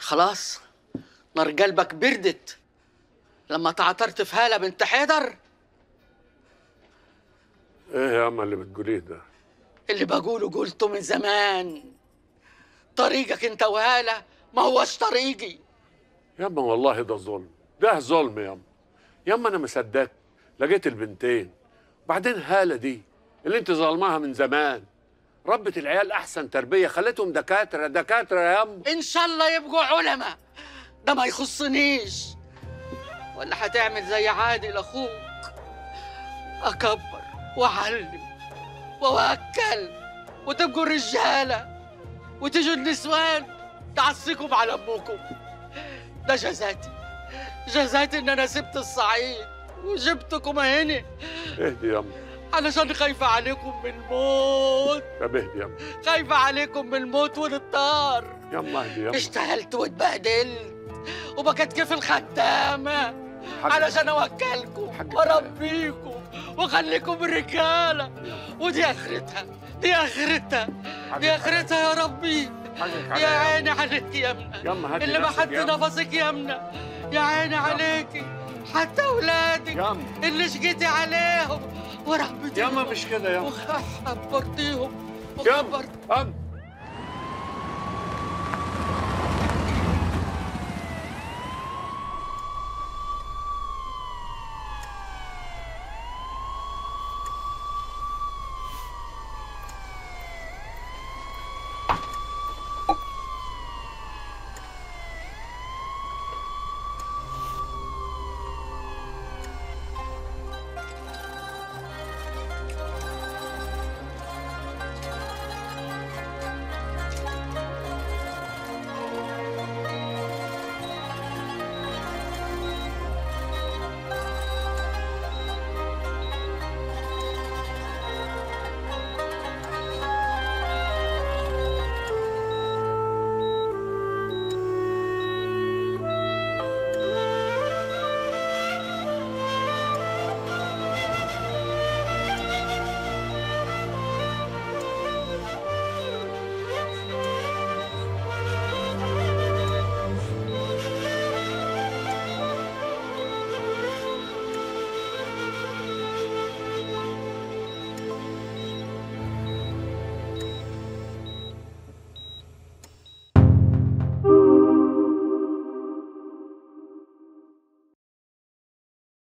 خلاص نار قلبك بردت لما تعثرت في هالة بنت حيدر ايه يا اما اللي بتقوليه ده اللي بقوله قلته من زمان طريقك انت وهالة ما هوش طريقي ياما والله ده ظلم ده ظلم ياما ياما انا ما صدقت لقيت البنتين وبعدين هاله دي اللي انت ظالماها من زمان ربت العيال احسن تربيه خلتهم دكاتره دكاتره يا ياما ان شاء الله يبقوا علماء ده ما يخصنيش ولا هتعمل زي عادل اخوك اكبر واعلم واوكل وتبقوا رجاله وتجوا النسوان تعصيكم على امكم ده جزاتي جزاتي ان انا سبت الصعيد وجبتكم هنا اهدي ياما علشان خايفه عليكم من الموت طب اهدي ياما خايفه عليكم من الموت والطار ياما اهدي ياما اشتغلت واتبهدلت وبكت كيف الخدامة حاج- علشان اوكلكم حاج- واربيكم واخليكم رجالة ودي اخرتها دي اخرتها دي اخرتها يا ربي حقك يا عليا عيني عليك يا يما يمنى هدي اللي ما نفسك حد يما. نفسك يا يمنى يا عيني عليكي حتى اولادك يما اللي شقيتي عليهم وربيتيهم يما مش كده يما وخبرتيهم يما وخبرت أم